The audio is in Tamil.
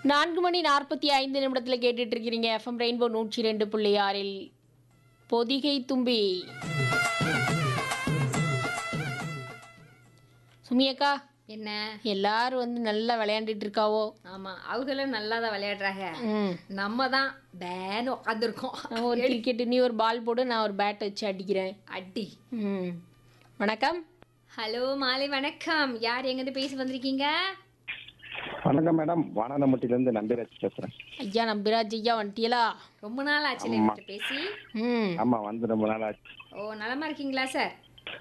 நான்கு மணி நாற்பத்தி ஐந்து நிமிடத்தில் கேட்டுட்டு இருக்கிறீங்க எஃப்எம் ரெயின்போ நூற்றி ரெண்டு புள்ளி ஆறில் பொதிகை தும்பி சுமியக்கா என்ன எல்லாரும் வந்து நல்லா விளையாண்டுட்டு இருக்காவோ ஆமா அவங்களும் நல்லா தான் விளையாடுறாங்க ம் நம்ம தான் பேன்னு உட்காந்துருக்கோம் நான் ஒரு கிரிக்கெட் நீ ஒரு பால் போடு நான் ஒரு பேட் வச்சு அடிக்கிறேன் அடி ம் வணக்கம் ஹலோ மாலை வணக்கம் யார் எங்கிருந்து பேசி வந்திருக்கீங்க வணக்கம் மேடம் வானந்தம்பட்டியிலேருந்து நம்பிராஜ் பேசுறேன் ஐயா நம்பிராஜ் ஐயா வந்துட்டியலா ரொம்ப நாள் ஆச்சு என்கிட்ட பேசி ம் ஆமா வந்து ரொம்ப நாள் ஆச்சு ஓ நலமா இருக்கீங்களா சார்